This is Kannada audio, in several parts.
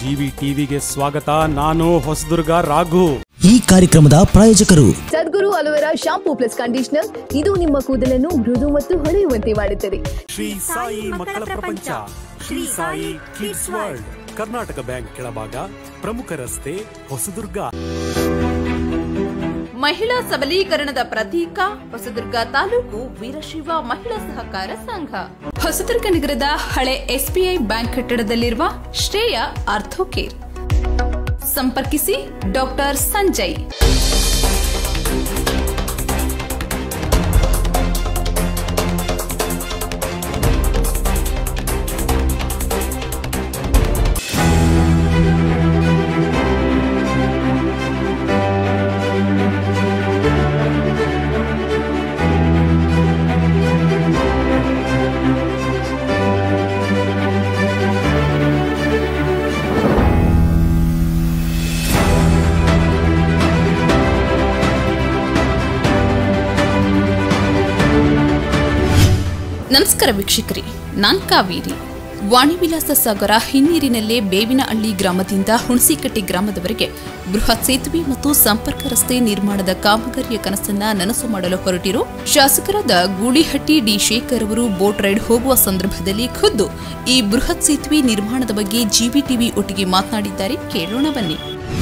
ಜಿವಿ ಟಿವಿಗೆ ಸ್ವಾಗತ ನಾನು ಹೊಸದುರ್ಗ ರಾಘು ಈ ಕಾರ್ಯಕ್ರಮದ ಪ್ರಾಯೋಜಕರು Sadguru aloe vera shampoo plus conditioner ಇದು ನಿಮ್ಮ ಕೂದಲನ್ನು ಮೃದು ಮತ್ತು ಹೊಳೆಯುವಂತೆ ಮಾಡುತ್ತದೆ ಶ್ರೀ ಸಾಯಿ ಮಕ್ಕಳ ಪ್ರಪಂಚ Shri Sai kids world Karnataka bank ಕೆಳಭಾಗ ಪ್ರಮುಖ ರಸ್ತೆ ಹೊಸದುರ್ಗ ಮಹಿಳಾ ಸಬಲೀಕರಣದ ಪ್ರತೀಕ ಹೊಸದುರ್ಗ ತಾಲೂಕು ವೀರಶೈವ ಮಹಿಳಾ ಸಹಕಾರ ಸಂಘ ಹೊಸದುರ್ಗ ನಗರದ ಹಳೆ ಎಸ್ಬಿಐ ಬ್ಯಾಂಕ್ ಕಟ್ಟಡದಲ್ಲಿರುವ ಶ್ರೇಯ ಆರ್ಥೋಕೇರ್ ಸಂಪರ್ಕಿಸಿ ಡಾಕ್ಟರ್ ಸಂಜಯ್ ನಮಸ್ಕಾರ ವೀಕ್ಷಕರೇ ನಾನ್ ಕಾವೇರಿ ವಾಣಿವಿಲಾಸ ಸಾಗರ ಹಿನ್ನೀರಿನಲ್ಲೇ ಬೇವಿನಹಳ್ಳಿ ಗ್ರಾಮದಿಂದ ಹುಣಸಿಕಟ್ಟಿ ಗ್ರಾಮದವರೆಗೆ ಬೃಹತ್ ಸೇತುವೆ ಮತ್ತು ಸಂಪರ್ಕ ರಸ್ತೆ ನಿರ್ಮಾಣದ ಕಾಮಗಾರಿಯ ಕನಸನ್ನ ನನಸು ಮಾಡಲು ಹೊರಟಿರೋ ಶಾಸಕರಾದ ಗೂಳಿಹಟ್ಟಿ ಡಿ ಶೇಖರ್ ಅವರು ಬೋಟ್ ರೈಡ್ ಹೋಗುವ ಸಂದರ್ಭದಲ್ಲಿ ಖುದ್ದು ಈ ಬೃಹತ್ ಸೇತುವೆ ನಿರ್ಮಾಣದ ಬಗ್ಗೆ ಜಿವಿ ಟಿವಿ ಒಟ್ಟಿಗೆ ಮಾತನಾಡಿದ್ದಾರೆ ಕೇಳೋಣ ಬನ್ನಿ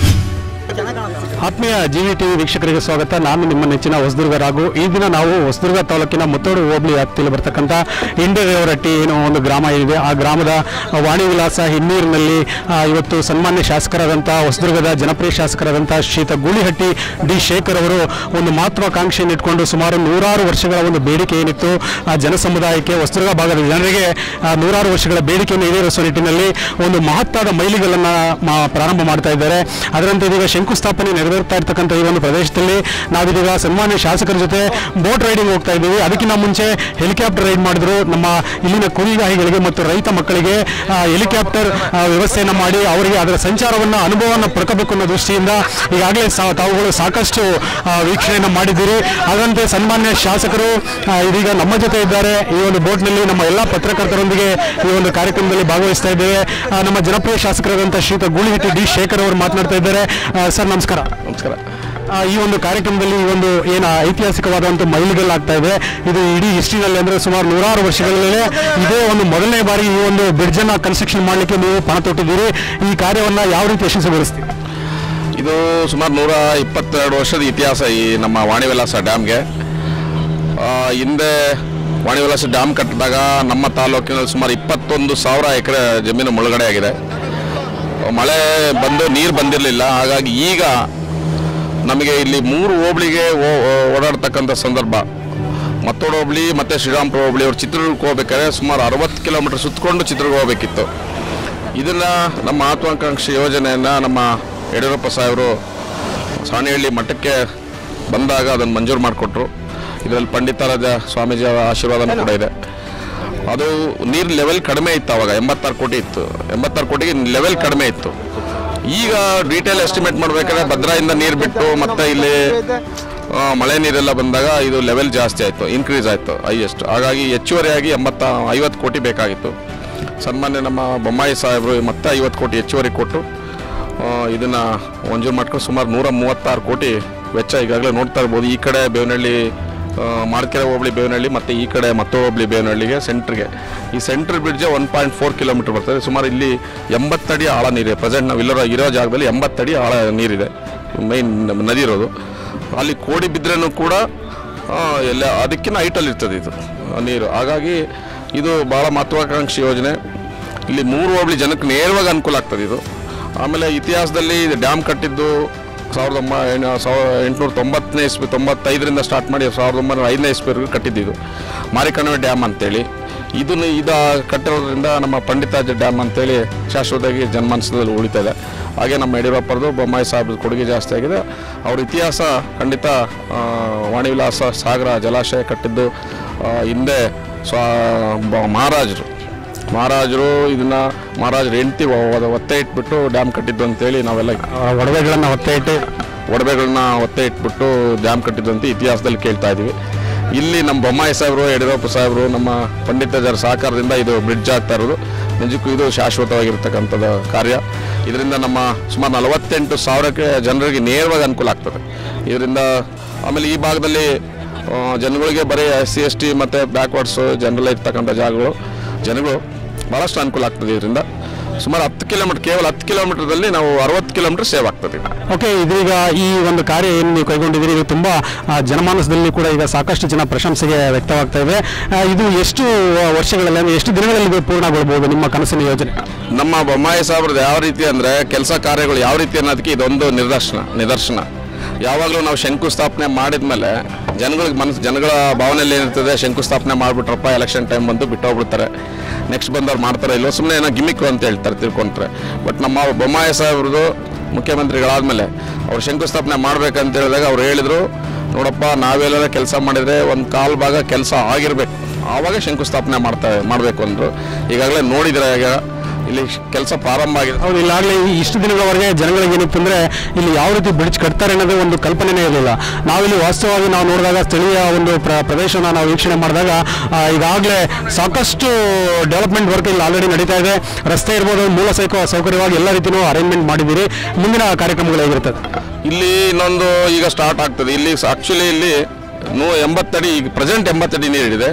ಆತ್ಮೀಯ ಜಿವಿ ಟಿವಿ ವೀಕ್ಷಕರಿಗೆ ಸ್ವಾಗತ ನಾನು ನಿಮ್ಮ ನೆಚ್ಚಿನ ಹೊಸದುರ್ಗ ರಾಘು ಈ ದಿನ ನಾವು ಹೊಸದುರ್ಗ ತಾಲೂಕಿನ ಮುತ್ತೋಡು ಹೋಬಳಿ ವ್ಯಾಪ್ತಿಯಲ್ಲಿ ಬರ್ತಕ್ಕಂಥ ಇಂಡದೇವರಟ್ಟಿ ಏನೋ ಒಂದು ಗ್ರಾಮ ಇದೆ ಆ ಗ್ರಾಮದ ವಾಣಿ ವಿಲಾಸ ಹಿನ್ನೀರಿನಲ್ಲಿ ಆ, ಇವತ್ತು ಸನ್ಮಾನ್ಯ ಶಾಸಕರಾದಂಥ ಹೊಸದುರ್ಗದ ಜನಪ್ರಿಯ ಶಾಸಕರಾದಂಥ ಶ್ರೀತ ಗೂಳಿಹಟ್ಟಿ ಡಿ ಶೇಖರ್ ಅವರು ಒಂದು ಮಹತ್ವಾಕಾಂಕ್ಷೆಯನ್ನು ಇಟ್ಕೊಂಡು ಸುಮಾರು ನೂರಾರು ವರ್ಷಗಳ ಒಂದು ಬೇಡಿಕೆ ಏನಿತ್ತು ಆ ಜನ ಸಮುದಾಯಕ್ಕೆ ಹೊಸದುರ್ಗ ಭಾಗದ ಜನರಿಗೆ ಆ, ನೂರಾರು ವರ್ಷಗಳ ಬೇಡಿಕೆಯನ್ನು ಈಡೇರಿಸುವ ನಿಟ್ಟಿನಲ್ಲಿ ಒಂದು ಮಹತ್ತಾದ ಮೈಲಿಗಲ್ಲನ್ನು ಪ್ರಾರಂಭ ಮಾಡ್ತಾ ಇದ್ದಾರೆ ಅದರಂತೆ ಇದೀಗ ಶಂಕುಸ್ಥಾಪನೆ ನೆರವೇರ್ತಾ ಇರ್ತಕ್ಕಂಥ ಈ ಒಂದು ಪ್ರದೇಶದಲ್ಲಿ ನಾವಿದೀಗ ಸನ್ಮಾನ್ಯ ಶಾಸಕರ ಜೊತೆ ಬೋಟ್ ರೈಡಿಂಗ್ ಹೋಗ್ತಾ ಇದ್ದೀವಿ ಅದಕ್ಕಿಂತ ಮುಂಚೆ ಹೆಲಿಕಾಪ್ಟರ್ ರೈಡ್ ಮಾಡಿದ್ರು ನಮ್ಮ ಇಲ್ಲಿನ ಕುರಿಗಾಹಿಗಳಿಗೆ ಮತ್ತು ರೈತ ಮಕ್ಕಳಿಗೆ ಆ, ಹೆಲಿಕಾಪ್ಟರ್ ಆ, ವ್ಯವಸ್ಥೆಯನ್ನು ಮಾಡಿ ಅವರಿಗೆ ಅದರ ಸಂಚಾರವನ್ನು ಅನುಭವವನ್ನು ಪಡ್ಕೋಬೇಕು ಅನ್ನೋ ದೃಷ್ಟಿಯಿಂದ ಈಗಾಗಲೇ ಸಾ- ತಾವುಗಳು ಸಾಕಷ್ಟು ಆ, ವೀಕ್ಷಣೆಯನ್ನು ಮಾಡಿದ್ದೀರಿ ಅದರಂತೆ ಸನ್ಮಾನ್ಯ ಶಾಸಕರು ಆ, ಇದೀಗ ನಮ್ಮ ಜೊತೆ ಇದ್ದಾರೆ ಈ ಒಂದು ಬೋಟ್ನಲ್ಲಿ ನಮ್ಮ ಎಲ್ಲ ಪತ್ರಕರ್ತರೊಂದಿಗೆ ಈ ಒಂದು ಕಾರ್ಯಕ್ರಮದಲ್ಲಿ ಭಾಗವಹಿಸ್ತಾ ಇದ್ದೇವೆ ಆ, ನಮ್ಮ ಜನಪ್ರಿಯ ಶಾಸಕರಾದಂಥ ಶ್ರೀಯುತ ಗೂಳಿಹಟ್ಟಿ ಡಿ ಶೇಖರ್ ಅವರು ಮಾತನಾಡ್ತಾ ಇದ್ದಾರೆ ಆ, ಸರ್ ನಮಸ್ಕಾರ ನಮಸ್ಕಾರ ಈ ಒಂದು ಕಾರ್ಯಕ್ರಮದಲ್ಲಿ ಈ ಒಂದು ಏನು ಐತಿಹಾಸಿಕವಾದಂಥ ಮೈಲಿಗಲ್ಲಾಗ್ತಾ ಇದೆ ಇದು ಇಡೀ ಹಿಸ್ಟ್ರಿನಲ್ಲಿ ಅಂದರೆ ಸುಮಾರು ನೂರಾರು ವರ್ಷಗಳಲ್ಲೇ ಇದೇ ಒಂದು ಮೊದಲನೇ ಬಾರಿ ಈ ಒಂದು ಬ್ರಿಡ್ಜನ್ನು ಕನ್ಸ್ಟ್ರಕ್ಷನ್ ಮಾಡಲಿಕ್ಕೆ ನೀವು ಪಣ ತೊಟ್ಟಿದ್ದೀರಿ ಈ ಕಾರ್ಯವನ್ನು ಯಾವ ರೀತಿ ಯಶಸ್ವಿಗೊಳಿಸ್ತೀವಿ ಇದು ಸುಮಾರು ನೂರ ಇಪ್ಪತ್ತೆರಡು ವರ್ಷದ ಇತಿಹಾಸ ಈ ನಮ್ಮ ವಾಣಿವಿಲಾಸ ಡ್ಯಾಮ್ಗೆ ಆ, ಹಿಂದೆ ವಾಣಿವಿಲಾಸ ಡ್ಯಾಮ್ ಕಟ್ಟಿದಾಗ ನಮ್ಮ ತಾಲೂಕಿನಲ್ಲಿ ಸುಮಾರು ಇಪ್ಪತ್ತೊಂದು ಸಾವಿರ ಎಕರೆ ಜಮೀನು ಮುಳುಗಡೆ ಆಗಿದೆ ಮಳೆ ಬಂದು ನೀರು ಬಂದಿರಲಿಲ್ಲ ಹಾಗಾಗಿ ಈಗ ನಮಗೆ ಇಲ್ಲಿ ಮೂರು ಹೋಬಳಿಗೆ ಓ- ಓ- ಓಡಾಡ್ತಕ್ಕಂಥ ಸಂದರ್ಭ ಮತ್ತೋಡು ಹೋಬಳಿ ಮತ್ತು ಶ್ರೀರಾಮ್ಪುರ ಹೋಬಳಿ ಅವ್ರು ಚಿತ್ರದುರ್ಗಕ್ಕೆ ಹೋಗ್ಬೇಕಾದ್ರೆ ಸುಮಾರು ಅರವತ್ತು ಕಿಲೋಮೀಟರ್ ಸುತ್ತಕೊಂಡು ಚಿತ್ರದುರ್ಗ ಹೋಗ್ಬೇಕಿತ್ತು ಇದನ್ನು ನಮ್ಮ ಮಹತ್ವಾಕಾಂಕ್ಷಿ ಯೋಜನೆಯನ್ನು ನಮ್ಮ ಯಡಿಯೂರಪ್ಪ ಸಾಹೇಬರು ಸಾಣೆಹಳ್ಳಿ ಮಠಕ್ಕೆ ಬಂದಾಗ ಅದನ್ನು ಮಂಜೂರು ಮಾಡಿಕೊಟ್ರು ಇದರಲ್ಲಿ ಪಂಡಿತಾರಾಜ ಸ್ವಾಮೀಜಿ ಅವರ ಆಶೀರ್ವಾದನೂ ಕೂಡ ಇದೆ ಅದು ನೀರು ಲೆವೆಲ್ ಕಡಿಮೆ ಇತ್ತು ಅವಾಗ ಎಂಬತ್ತಾರು ಕೋಟಿ ಇತ್ತು ಎಂಬತ್ತಾರು ಕೋಟಿಗೆ ಲೆವೆಲ್ ಕಡಿಮೆ ಇತ್ತು ಈಗ ಡೀಟೇಲ್ ಎಸ್ಟಿಮೇಟ್ ಮಾಡಬೇಕಾದ್ರೆ ಭದ್ರಾಯಿಂದ ನೀರು ಬಿಟ್ಟು ಮತ್ತೆ ಇಲ್ಲಿ ಆ, ಮಳೆ ನೀರೆಲ್ಲ ಬಂದಾಗ ಇದು ಲೆವೆಲ್ ಜಾಸ್ತಿ ಆಯಿತು ಇನ್ಕ್ರೀಸ್ ಆಯಿತು ಹೈಯೆಸ್ಟ್ ಹಾಗಾಗಿ ಹೆಚ್ಚುವರಿಯಾಗಿ ಎಂಬತ್ತ ಐವತ್ತು ಕೋಟಿ ಬೇಕಾಗಿತ್ತು ಸನ್ಮಾನ್ಯ ನಮ್ಮ ಬೊಮ್ಮಾಯಿ ಸಾಹೇಬರು ಮತ್ತೆ ಐವತ್ತು ಕೋಟಿ ಹೆಚ್ಚುವರಿ ಕೊಟ್ಟು ಇದನ್ನು ಮಂಜೂರು ಮಾಡ್ಕೊಂಡು ಸುಮಾರು ನೂರ ಮೂವತ್ತಾರು ಕೋಟಿ ವೆಚ್ಚ ಈಗಾಗಲೇ ನೋಡ್ತಾ ಇರ್ಬೋದು ಈ ಕಡೆ ಬೇವನಹಳ್ಳಿ ಆ, ಮಾರ್ಕೆರೆ ಹೋಬಳಿ ಬೇವನಹಳ್ಳಿ ಮತ್ತು ಈ ಕಡೆ ಮತ್ತೋ ಹೋಬಳಿ ಬೇವನಹಳ್ಳಿಗೆ ಸೆಂಟ್ರಿಗೆ ಈ centre bridge one point four kilometre ಬರ್ತದೆ ಸುಮಾರು ಇಲ್ಲಿ ಎಂಬತ್ತಡಿ ಆಳ ನೀರಿದೆ ಪ್ರೆಸೆಂಟ್ ನಾವು ಇಲ್ಲಿರೋ ಇರೋ ಜಾಗದಲ್ಲಿ ಎಂಬತ್ತಡಿ ಆಳ ನೀರಿದೆ ಮೈನ್ ನದಿ ಇರೋದು ಅಲ್ಲಿ ಕೋಡಿ ಬಿದ್ರೂ ಕೂಡ ಆ, ಎಲ್ಲ ಅದಕ್ಕಿಂತ ಹೈಟಲ್ಲಿ ಇರ್ತದೆ ಇದು ಆ ನೀರು ಹಾಗಾಗಿ ಇದು ಭಾಳ ಮಹತ್ವಾಕಾಂಕ್ಷಿ ಯೋಜನೆ ಇಲ್ಲಿ ಮೂರು ಹೋಬಳಿ ಜನಕ್ಕೆ ನೇರವಾಗಿ ಅನುಕೂಲ ಆಗ್ತದೆ ಇದು ಆಮೇಲೆ ಇತಿಹಾಸದಲ್ಲಿ ಇದು ಡ್ಯಾಮ್ ಕಟ್ಟಿದ್ದು ಸಾವಿರದ ಒಂಬ ಏನ- ಸಾವಿರ ಎಂಟುನೂರ ತೊಂಬತ್ತನೇ ಇಸ್ವಿ ತೊಂಬತ್ತೈದರಿಂದ ಸ್ಟಾರ್ಟ್ ಮಾಡಿ ಸಾವಿರದ ಒಂಬೈನೂರ ಐದನೇ ಇಸ್ವಿವರೆಗೂ ಕಟ್ಟಿದ್ದು ಮಾರಿಕಣಿವೆ ಡ್ಯಾಮ್ ಅಂತೇಳಿ ಇದನ್ನು ಇದು ಕಟ್ಟಿರೋದ್ರಿಂದ ನಮ್ಮ ಪಂಡಿತಾಜ ಡ್ಯಾಮ್ ಅಂತೇಳಿ ಶಾಶ್ವತವಾಗಿ ಜನಮಾನಸದಲ್ಲಿ ಉಳಿತಾ ಇದೆ ಹಾಗೆ ನಮ್ಮ ಯಡಿಯೂರಪ್ಪರದು ಬೊಮ್ಮಾಯಿ ಸಾಹೇಬ್ರ ಕೊಡುಗೆ ಜಾಸ್ತಿ ಆಗಿದೆ ಅವ್ರ ಇತಿಹಾಸ ಖಂಡಿತ ಆ, ವಾಣಿವಿಲಾಸ ಸಾಗರ ಜಲಾಶಯ ಕಟ್ಟಿದ್ದು ಆ, ಹಿಂದೆ ಸ್ವಾ ಬ- ಮಹಾರಾಜರು ಮಹಾರಾಜರು ಇದನ್ನ ಮಹಾರಾಜರು ಹೆಂಡತಿ ಒತ್ತೆ ಇಟ್ಬಿಟ್ಟು ಡ್ಯಾಮ್ ಕಟ್ಟಿದ್ದು ಅಂತೇಳಿ ನಾವೆಲ್ಲ ಒಡವೆಗಳನ್ನು ಒತ್ತೆ ಇಟ್ಟು ಒಡವೆಗಳನ್ನ ಒತ್ತೆ ಇಟ್ಬಿಟ್ಟು ಡ್ಯಾಮ್ ಕಟ್ಟಿದ್ದು ಅಂತ ಇತಿಹಾಸದಲ್ಲಿ ಕೇಳ್ತಾ ಇದೀವಿ ಇಲ್ಲಿ ನಮ್ಮ ಬೊಮ್ಮಾಯಿ ಸಾಹೇಬರು ಯಡಿಯೂರಪ್ಪ ಸಾಹೇಬರು ನಮ್ಮ ಪಂಡಿತಾಜರ ಸಹಕಾರದಿಂದ ಇದು ಬ್ರಿಡ್ಜ್ ಆಗ್ತಾ ಇರೋದು ನಿಜಕ್ಕೂ ಇದು ಶಾಶ್ವತವಾಗಿರ್ತಕ್ಕಂಥದ್ದು ಕಾರ್ಯ ಇದರಿಂದ ನಮ್ಮ ಸುಮಾರು ನಲವತ್ತೆಂಟು ಸಾವಿರಕ್ಕೆ ಜನರಿಗೆ ನೇರವಾಗಿ ಅನುಕೂಲ ಆಗ್ತದೆ ಇದರಿಂದ ಆಮೇಲೆ ಈ ಭಾಗದಲ್ಲಿ ಆ, ಜನಗಳಿಗೆ ಬರೀ ಎಸ್ ಸಿ ಎಸ್ ಟಿ ಮತ್ತು ಬ್ಯಾಕ್ವರ್ಡ್ಸು ಜನರಲ್ ಇರ್ತಕ್ಕಂಥ ಜಾಗಗಳು ಜನಗಳು ಭಾಳಷ್ಟು ಅನುಕೂಲ ಆಗ್ತದೆ ಇದರಿಂದ ಸುಮಾರು ಹತ್ತು ಕಿಲೋಮೀಟರ್ ಕೇವಲ ಹತ್ತು ಕಿಲೋಮೀಟರ್ದಲ್ಲಿ ನಾವು ಅರವತ್ತು ಕಿಲೋಮೀಟರ್ ಸೇವ್ ಆಗ್ತದೆ ಈಗ. ಓಕೆ ಇದೀಗ ಈ ಒಂದು ಕಾರ್ಯ ಏನು ನೀವು ಕೈಗೊಂಡಿದ್ದೀರಿ ಇದು ತುಂಬಾ ಆ, ಜನಮಾನಸದಲ್ಲಿ ಕೂಡ ಈಗ ಸಾಕಷ್ಟು ಜನ ಪ್ರಶಂಸೆಗೆ ವ್ಯಕ್ತವಾಗ್ತಾ ಇದೆ ಆ, ಇದು ಎಷ್ಟು ವರ್ಷಗಳಲ್ಲಿ ಅಂದ್ರೆ ಎಷ್ಟು ದಿನಗಳಲ್ಲಿ ಇದು ಪೂರ್ಣಗೊಳ್ಬಹುದು ನಿಮ್ಮ ಕನಸಿನ ಯೋಜನೆ ನಮ್ಮ ಬೊಮ್ಮಾಯಿ ಸಾಹೇಬ್ರದ್ದು ಯಾವ ರೀತಿ ಅಂದರೆ ಕೆಲಸ ಕಾರ್ಯಗಳು ಯಾವ ರೀತಿ ಅನ್ನೋದಕ್ಕೆ ಇದೊಂದು ನಿದರ್ಶನ ನಿದರ್ಶನ ಯಾವಾಗಲೂ ನಾವು ಶಂಕುಸ್ಥಾಪನೆ ಮಾಡಿದ್ಮೇಲೆ ಜನಗಳಿಗೆ ಮನಸ್ಸು ಜನಗಳ ಭಾವನೆಯಲ್ಲಿ ಏನಿರ್ತದೆ ಶಂಕುಸ್ಥಾಪನೆ ಮಾಡಿಬಿಟ್ರಪ್ಪ ಎಲೆಕ್ಷನ್ ಟೈಮ್ ಬಂದು ಬಿಟ್ಟೋಗ್ಬಿಡ್ತಾರೆ ನೆಕ್ಸ್ಟ್ ಬಂದವ್ರು ಮಾಡ್ತಾರೆ ಇಲ್ಲೋ ಸುಮ್ಮನೆ ಏನೋ ಗಿಮಿಕ್ ಅಂತ ಹೇಳ್ತಾರೆ ತಿಳ್ಕೊಂತಾರೆ ಬಟ್ ನಮ್ಮ ಬೊಮ್ಮಾಯಿ ಸಾಹೇಬ್ರದ್ದು ಮುಖ್ಯಮಂತ್ರಿಗಳಾದಮೇಲೆ ಅವ್ರು ಶಂಕುಸ್ಥಾಪನೆ ಮಾಡ್ಬೇಕಂತ ಹೇಳಿದಾಗ ಅವ್ರು ಹೇಳಿದರು ನೋಡಪ್ಪ ನಾವೆಲ್ಲ ಕೆಲಸ ಮಾಡಿದರೆ ಒಂದು ಕಾಲು ಭಾಗ ಕೆಲಸ ಆಗಿರ್ಬೇಕು ಆವಾಗ ಶಂಕುಸ್ಥಾಪನೆ ಮಾಡ್ತಾ ಮಾಡಬೇಕು ಅಂದರು ಈಗಾಗಲೇ ನೋಡಿದರೆ ಈಗ ಇಲ್ಲಿ ಕೆಲಸ ಪ್ರಾರಂಭ ಆಗಿದೆ ಹೌದು ಇಲ್ಲಾಗಲೇ ಇಷ್ಟು ದಿನಗಳವರೆಗೆ ಜನಗಳಿಗೆ ಏನಿತ್ತು ಅಂದ್ರೆ ಇಲ್ಲಿ ಯಾವ ರೀತಿ ಬ್ರಿಡ್ಜ್ ಕಟ್ತಾರೆ ಅನ್ನೋದು ಒಂದು ಕಲ್ಪನೆನೇ ಇರಲಿಲ್ಲ ನಾವಿಲ್ಲಿ ವಾಸ್ತವವಾಗಿ ನಾವು ನೋಡಿದಾಗ ಸ್ಥಳೀಯ ಒಂದು ಪ್ರ ಪ್ರದೇಶನ ನಾವು ವೀಕ್ಷಣೆ ಮಾಡಿದಾಗ ಆ, ಈಗಾಗಲೇ ಸಾಕಷ್ಟು ಡೆವಲಪ್ಮೆಂಟ್ ವರ್ಕ್ ಇಲ್ಲಿ ಆಲ್ರೆಡಿ ನಡೀತಾ ಇದೆ ರಸ್ತೆ ಇರ್ಬೋದು ಮೂಲ ಸೌಕ ಸೌಕರ್ಯವಾಗಿ ಎಲ್ಲ ರೀತಿಯೂ ಅರೇಂಜ್ಮೆಂಟ್ ಮಾಡಿದ್ದೀರಿ ಮುಂದಿನ ಕಾರ್ಯಕ್ರಮಗಳು ಹೇಗಿರ್ತದೆ ಇಲ್ಲಿ ಇನ್ನೊಂದು ಈಗ ಸ್ಟಾರ್ಟ್ ಆಗ್ತದೆ ಇಲ್ಲಿ ಆಕ್ಚುಲಿ ಇಲ್ಲಿ ನೂ ಎಂಬತ್ತಡಿ ಈಗ ಪ್ರೆಸೆಂಟ್ ಎಂಬತ್ತಡಿ ನೀರಿದೆ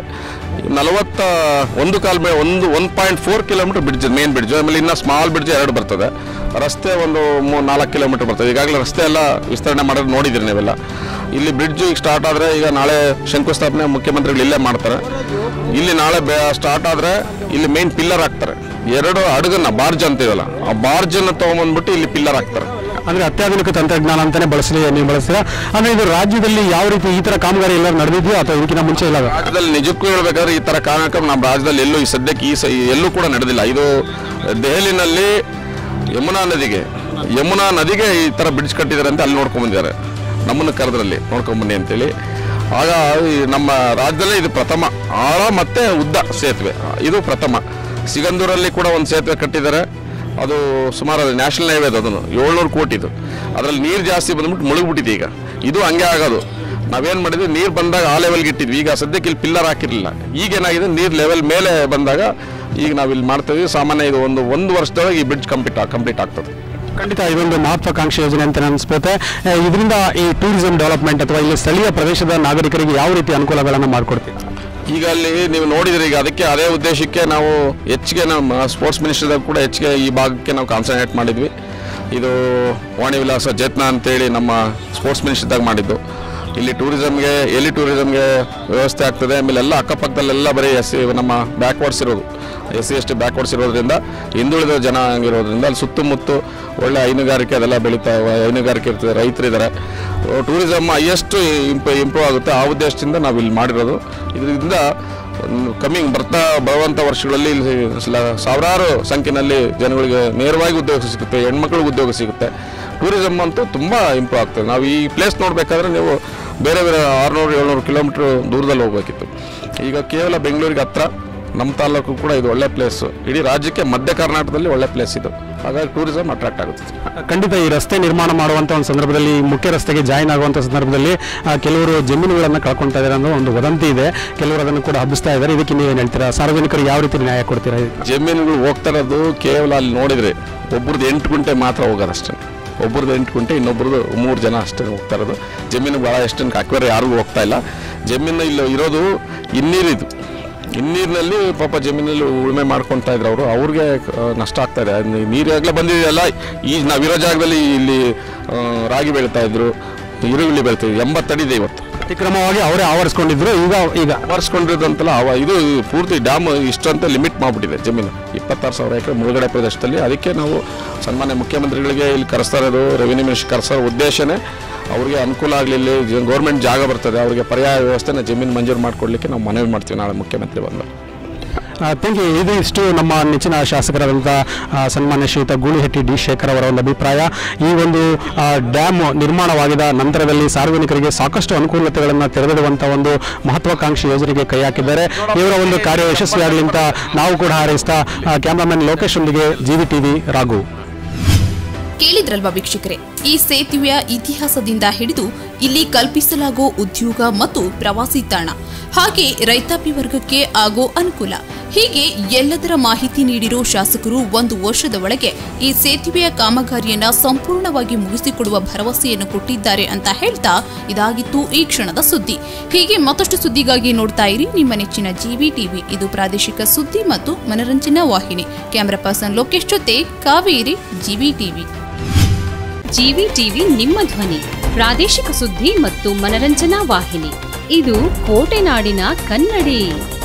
ನಲವತ್ತ ಒಂದು ಕಾಲ್ ಮೇ ಒಂದು one point four kilometre bridge main bridge ಆಮೇಲೆ ಇನ್ನು ಸ್ಮಾಲ್ ಬ್ರಿಡ್ಜ್ ಎರಡು ಬರ್ತದೆ ರಸ್ತೆ ಒಂದು ಮೂ ನಾಲ್ಕು ಕಿಲೋಮೀಟರ್ ಬರ್ತದೆ ಈಗಾಗಲೇ ರಸ್ತೆ ಎಲ್ಲ ವಿಸ್ತರಣೆ ಮಾಡೋದು ನೋಡಿದಿರಿ ನೀವೆಲ್ಲ ಇಲ್ಲಿ ಬ್ರಿಡ್ಜ್ ಈಗ ಸ್ಟಾರ್ಟ್ ಆದರೆ ಈಗ ನಾಳೆ ಶಂಕುಸ್ಥಾಪನೆ ಮುಖ್ಯಮಂತ್ರಿಗಳು ಇಲ್ಲೇ ಮಾಡ್ತಾರೆ ಇಲ್ಲಿ ನಾಳೆ ಸ್ಟಾರ್ಟ್ ಆದರೆ ಇಲ್ಲಿ ಮೇನ್ ಪಿಲ್ಲರ್ ಹಾಕ್ತಾರೆ ಎರಡು ಹಡಗನ್ನ ಬಾರ್ಜ್ ಅಂತೀವಲ್ಲ ಆ ಬಾರ್ಜನ್ನು ತೊಗೊಂಬಂದ್ಬಿಟ್ಟು ಇಲ್ಲಿ ಪಿಲ್ಲರ್ ಹಾಕ್ತಾರೆ ಅಂದ್ರೆ ಅತ್ಯಾಧುನಿಕ ತಂತ್ರಜ್ಞಾನ ಅಂತಾನೆ ಬಳಸಿ ನೀವು ಬಳಸ್ತೀರಾ ಅಂದ್ರೆ ಇದು ರಾಜ್ಯದಲ್ಲಿ ಯಾವ ರೀತಿ ಈ ತರ ಕಾಮಗಾರಿ ಎಲ್ಲ ನಡೆದಿದೆಯೋ ಅಥವಾ ಇದಕ್ಕಿಂತ ಮುಂಚೆ ಇಲ್ಲ ರಾಜ್ಯದಲ್ಲಿ ನಿಜಕ್ಕೂ ಹೇಳ್ಬೇಕಾದ್ರೆ ಈ ತರ ಕಾರ್ಯಕ್ರಮ ನಮ್ಮ ರಾಜ್ಯದಲ್ಲಿ ಎಲ್ಲೂ ಈ ಸದ್ಯಕ್ಕೆ ಈ ಸ ಎಲ್ಲೂ ಕೂಡ ನಡೆದಿಲ್ಲ ಇದು ದೆಹಲಿನಲ್ಲಿ ಯಮುನಾ ನದಿಗೆ ಯಮುನಾ ನದಿಗೆ ಈ ತರ ಬ್ರಿಡ್ಜ್ ಕಟ್ಟಿದ್ದಾರೆ ಅಂತ ಅಲ್ಲಿ ನೋಡ್ಕೊಂಡ್ ಬಂದಿದ್ದಾರೆ ನಮ್ಮನ್ನು ಕರೆದ್ರಲ್ಲಿ ನೋಡ್ಕೊಂಡ್ ಬನ್ನಿ ಅಂತೇಳಿ ಆಗ ಈ ನಮ್ಮ ರಾಜ್ಯದಲ್ಲೇ ಇದು ಪ್ರಥಮ ಆಳ ಮತ್ತೆ ಉದ್ದ ಸೇತುವೆ ಇದು ಪ್ರಥಮ ಸಿಗಂದೂರಲ್ಲಿ ಕೂಡ ಒಂದು ಸೇತುವೆ ಕಟ್ಟಿದ್ದಾರೆ ಅದು ಸುಮಾರು ಅದು ನ್ಯಾಷನಲ್ ಹೈವೇ ಅದು ಅದನ್ನು ಏಳ್ನೂರು ಕೋಟಿದು ಅದರಲ್ಲಿ ನೀರು ಜಾಸ್ತಿ ಬಂದ್ಬಿಟ್ಟು ಮುಳುಗ್ಬಿಟ್ಟಿದೆ ಈಗ ಇದು ಹಂಗೆ ಆಗೋದು ನಾವೇನು ಮಾಡಿದ್ವಿ ನೀರು ಬಂದಾಗ ಆ ಲೆವೆಲ್ಗೆ ಇಟ್ಟಿದ್ವಿ ಈಗ ಸದ್ಯಕ್ಕೆ ಇಲ್ಲಿ ಪಿಲ್ಲರ್ ಹಾಕಿರಲಿಲ್ಲ ಈಗ ಏನಾಗಿದೆ ನೀರು ಲೆವೆಲ್ ಮೇಲೆ ಬಂದಾಗ ಈಗ ನಾವು ಇಲ್ಲಿ ಮಾಡ್ತೀವಿ ಸಾಮಾನ್ಯ ಇದು ಒಂದು ಒಂದು ವರ್ಷದೊಳಗೆ ಈ ಬ್ರಿಡ್ಜ್ ಕಂಪ್ಲೀಟ್ ಕಂಪ್ಲೀಟ್ ಆಗ್ತದೆ ಖಂಡಿತ ಇದೊಂದು ಮಹತ್ವಾಕಾಂಕ್ಷಿ ಯೋಜನೆ ಅಂತ ಅನಿಸ್ಬೋತೆ ಇದರಿಂದ ಈ ಟೂರಿಸಂ ಡೆವಲಪ್ಮೆಂಟ್ ಅಥವಾ ಇಲ್ಲಿ ಸ್ಥಳೀಯ ಪ್ರದೇಶದ ನಾಗರಿಕರಿಗೆ ಯಾವ ರೀತಿ ಅನುಕೂಲಗಳನ್ನು ಮಾಡಿಕೊಡ್ತೀವಿ ಈಗ ಅಲ್ಲಿ ನೀವು ನೋಡಿದ್ರಿ ಈಗ ಅದಕ್ಕೆ ಅದೇ ಉದ್ದೇಶಕ್ಕೆ ನಾವು ಹೆಚ್ಚಿಗೆ ನಮ್ಮ ಸ್ಪೋರ್ಟ್ಸ್ ಮಿನಿಸ್ಟರ್ದಾಗ ಕೂಡ ಹೆಚ್ಚಿಗೆ ಈ ಭಾಗಕ್ಕೆ ನಾವು ಕಾನ್ಸಂಟ್ರೇಟ್ ಮಾಡಿದ್ವಿ ಇದು ವಾಣಿ ವಿಲಾಸ ಜತ್ನ ಅಂತೇಳಿ ನಮ್ಮ ಸ್ಪೋರ್ಟ್ಸ್ ಮಿನಿಸ್ಟರ್ದಾಗ ಮಾಡಿದ್ದು ಇಲ್ಲಿ ಟೂರಿಸಮ್ಗೆ ಎಲ್ಲಿ ಟೂರಿಸಮ್ಗೆ ವ್ಯವಸ್ಥೆ ಆಗ್ತದೆ ಆಮೇಲೆ ಎಲ್ಲ ಅಕ್ಕಪಕ್ಕದಲ್ಲೆಲ್ಲ ಬರೀ ಎಸ್ ನಮ್ಮ ಬ್ಯಾಕ್ವರ್ಡ್ಸ್ ಇರೋದು S C S T backwards ಇರೋದ್ರಿಂದ ಹಿಂದುಳಿದ ಜನ ಇರೋದ್ರಿಂದ ಅಲ್ಲಿ ಸುತ್ತಮುತ್ತ ಒಳ್ಳೆ ಹೈನುಗಾರಿಕೆ ಅದೆಲ್ಲ ಬೆಳೀತಾ ಹೈನುಗಾರಿಕೆ ಇರ್ತದೆ ರೈತರಿದ್ದಾರೆ ಟೂರಿಸಮ್ ಎಷ್ಟು ಇಂಪ್ ಇಂಪ್ರೂವ್ ಆಗುತ್ತೆ ಆ ಉದ್ದೇಶದಿಂದ ನಾವು ಇಲ್ಲಿ ಮಾಡಿರೋದು ಇದರಿಂದ ಕಮ್ಮಿಂಗ್ ಬರ್ತಾ ಬರುವಂಥ ವರ್ಷಗಳಲ್ಲಿ ಇಲ್ಲಿ ಲ- ಸಾವಿರಾರು ಸಂಖ್ಯೆಯಲ್ಲಿ ಜನಗಳಿಗೆ ನೇರವಾಗಿ ಉದ್ಯೋಗ ಸಿಗುತ್ತೆ ಹೆಣ್ಮಕ್ಳಿಗೆ ಉದ್ಯೋಗ ಸಿಗುತ್ತೆ ಟೂರಿಸಮ್ ಅಂತೂ ತುಂಬ ಇಂಪ್ರೂವ್ ಆಗ್ತದೆ ನಾವು ಈ ಪ್ಲೇಸ್ ನೋಡಬೇಕಾದ್ರೆ ನೀವು ಬೇರೆ ಬೇರೆ ಆರುನೂರು ಏಳ್ನೂರು ಕಿಲೋಮೀಟ್ರ್ ದೂರದಲ್ಲಿ ಹೋಗ್ಬೇಕಿತ್ತು ಈಗ ಕೇವಲ ಬೆಂಗಳೂರಿಗೆ ಹತ್ರ ನಮ್ಮ ತಾಲೂಕು ಕೂಡ ಇದು ಒಳ್ಳೆ ಪ್ಲೇಸ್ ಇಡೀ ರಾಜ್ಯಕ್ಕೆ ಮಧ್ಯ ಕರ್ನಾಟಕದಲ್ಲಿ ಒಳ್ಳೆ ಪ್ಲೇಸ್ ಇದು ಹಾಗಾಗಿ ಟೂರಿಸಮ್ ಅಟ್ರಾಕ್ಟ್ ಆಗುತ್ತೆ ಖಂಡಿತ ಈ ರಸ್ತೆ ನಿರ್ಮಾಣ ಮಾಡುವಂಥ ಒಂದು ಸಂದರ್ಭದಲ್ಲಿ ಈ ಮುಖ್ಯ ರಸ್ತೆಗೆ ಜಾಯಿನ್ ಆಗುವಂಥ ಸಂದರ್ಭದಲ್ಲಿ ಆ, ಕೆಲವರು ಜಮೀನುಗಳನ್ನು ಕಳ್ಕೊಳ್ತಾ ಇದ್ದಾರೆ ಅನ್ನೋ ಒಂದು ವದಂತಿ ಇದೆ ಕೆಲವರು ಅದನ್ನು ಕೂಡ ಹಬ್ಬಿಸ್ತಾ ಇದ್ದಾರೆ ಇದಕ್ಕೆ ನೀವೇನು ಹೇಳ್ತೀರಾ ಸಾರ್ವಜನಿಕರು ಯಾವ ರೀತಿ ನ್ಯಾಯ ಕೊಡ್ತೀರಾ ಜಮೀನುಗಳು ಹೋಗ್ತಾ ಇರೋದು ಕೇವಲ ಅಲ್ಲಿ ನೋಡಿದ್ರೆ ಒಬ್ರದ್ದು ಎಂಟು ಗುಂಟೆ ಮಾತ್ರ ಹೋಗೋದಷ್ಟೇ ಒಬ್ರದ್ದು ಎಂಟು ಗುಂಟೆ ಇನ್ನೊಬ್ರದ್ದು ಮೂರು ಜನ ಅಷ್ಟೇ ಹೋಗ್ತಾ ಇರೋದು ಜಮೀನು ಭಾಳ ಎಷ್ಟೊಂದು ಹಾಕಿದ್ರೆ ಯಾರಿಗೂ ಹೋಗ್ತಾ ಇಲ್ಲ ಜಮೀನು ಇಲ್ಲಿ ಇರೋದು ಹಿನ್ನೀರಿದು ಹಿನ್ನೀರಿನಲ್ಲಿ ಪಾಪ ಜಮೀನಲ್ಲಿ ಉಳುಮೆ ಮಾಡ್ಕೊತಾ ಇದ್ರು ಅವರು ಅವ್ರಿಗೆ ಆ, ನಷ್ಟ ಆಗ್ತಾ ಇದೆ ಅದ್ ನೀರಾಗಲೇ ಬಂದಿದೆಯಲ್ಲ ಈ ನಾವಿರೋ ಜಾಗದಲ್ಲಿ ಇಲ್ಲಿ ಆ, ರಾಗಿ ಬೆಳೀತಾ ಇದ್ರು ಈರುಳ್ಳಿ ಬೆಳಿತೀವಿ ಎಂಬತ್ತಡಿ ಇದೆ ಇವತ್ತು ಅತಿಕ್ರಮವಾಗಿ ಅವರೇ ಆವರಿಸ್ಕೊಂಡಿದ್ರು ಈಗ ಈಗ ಆವರಿಸ್ಕೊಂಡಿರೋದಂತಲ್ಲ ಅವ ಇದು ಪೂರ್ತಿ ಡ್ಯಾಮ್ ಇಷ್ಟಂತ ಲಿಮಿಟ್ ಮಾಡಿಬಿಟ್ಟಿದೆ ಜಮೀನು ಇಪ್ಪತ್ತಾರು ಸಾವಿರ ಎಕರೆ ಮುಳುಗಡೆ ಪ್ರದೇಶದಲ್ಲಿ ಅದಕ್ಕೆ ನಾವು ಸನ್ಮಾನ್ಯ ಮುಖ್ಯಮಂತ್ರಿಗಳಿಗೆ ಇಲ್ಲಿ ಕರೆಸ್ತಾ ಇರೋದು ರೆವಿನ್ಯೂ ಮಿನಿಸ್ಟರ್ ಕರೆಸೋ ಉದ್ದೇಶನೇ ಅವ್ರಿಗೆ ಅನುಕೂಲ ಆಗಲಿಲ್ಲ ಗೌರ್ಮೆಂಟ್ ಜಾಗ ಬರ್ತದೆ ಅವರಿಗೆ ಪರ್ಯಾಯ ವ್ಯವಸ್ಥೆನ ಜಮೀನು ಮಂಜೂರು ಮಾಡಿಕೊಡ್ಲಿಕ್ಕೆ ನಾವು ಮನವಿ ಮಾಡ್ತೀವಿ ನಾಳೆ ಮುಖ್ಯಮಂತ್ರಿ ಬಂದು ಥ್ಯಾಂಕ್ ಯು ಇದು ಇಷ್ಟು ನಮ್ಮ ನೆಚ್ಚಿನ ಶಾಸಕರಾದಂಥ ಆ, ಸನ್ಮಾನ್ಯ ಶ್ರೀಯುತ ಗೂಳಿಹಟ್ಟಿ ಡಿ ಶೇಖರ್ ಅವರ ಒಂದು ಅಭಿಪ್ರಾಯ ಈ ಒಂದು ಆ, ಡ್ಯಾಮ್ ನಿರ್ಮಾಣವಾಗಿದ ನಂತರದಲ್ಲಿ ಸಾರ್ವಜನಿಕರಿಗೆ ಸಾಕಷ್ಟು ಅನುಕೂಲತೆಗಳನ್ನು ತೆರೆದಿಡುವಂಥ ಒಂದು ಮಹತ್ವಾಕಾಂಕ್ಷಿ ಯೋಜನೆಗೆ ಕೈ ಹಾಕಿದ್ದಾರೆ ಇವರ ಒಂದು ಕಾರ್ಯ ಯಶಸ್ವಿಯಾಗಲಿ ಅಂತ ನಾವು ಕೂಡ ಹಾರೈಸ್ತಾ ಆ, ಕ್ಯಾಮ್ರಾಮನ್ ಲೋಕೇಶ್ ಒಂದಿಗೆ ಜಿ ವಿ ಟಿವಿ ರಾಘು ಕೇಳಿದ್ರಲ್ವಾ ವೀಕ್ಷಕರೇ ಈ ಸೇತುವೆಯ ಇತಿಹಾಸದಿಂದ ಹಿಡಿದು ಇಲ್ಲಿ ಕಲ್ಪಿಸಲಾಗೋ ಉದ್ಯೋಗ ಮತ್ತು ಪ್ರವಾಸಿ ತಾಣ ಹಾಗೆ ರೈತಾಪಿ ವರ್ಗಕ್ಕೆ ಆಗೋ ಅನುಕೂಲ ಹೀಗೆ ಎಲ್ಲದರ ಮಾಹಿತಿ ನೀಡಿರೋ ಶಾಸಕರು ಒಂದು ವರ್ಷದ ಒಳಗೆ ಈ ಸೇತುವೆಯ ಕಾಮಗಾರಿಯನ್ನ ಸಂಪೂರ್ಣವಾಗಿ ಮುಗಿಸಿಕೊಡುವ ಭರವಸೆಯನ್ನು ಕೊಟ್ಟಿದ್ದಾರೆ ಅಂತ ಹೇಳ್ತಾ ಇದಾಗಿತ್ತು ಈ ಕ್ಷಣದ ಸುದ್ದಿ ಹೀಗೆ ಮತ್ತಷ್ಟು ಸುದ್ದಿಗಾಗಿ ನೋಡ್ತಾ ಇರಿ ನಿಮ್ಮ ನೆಚ್ಚಿನ ಜಿವಿ ಟಿವಿ ಇದು ಪ್ರಾದೇಶಿಕ ಸುದ್ದಿ ಮತ್ತು ಮನರಂಜನಾ ವಾಹಿನಿ ಕ್ಯಾಮರಾ ಪರ್ಸನ್ ಲೋಕೇಶ್ ಜೊತೆ Kaveri G V TV G V TV ನಿಮ್ಮ ಧ್ವನಿ ಪ್ರಾದೇಶಿಕ ಸುದ್ದಿ ಮತ್ತು ಮನರಂಜನಾ ವಾಹಿನಿ ಇದು ಕೋಟೆನಾಡಿನ ಕನ್ನಡಿ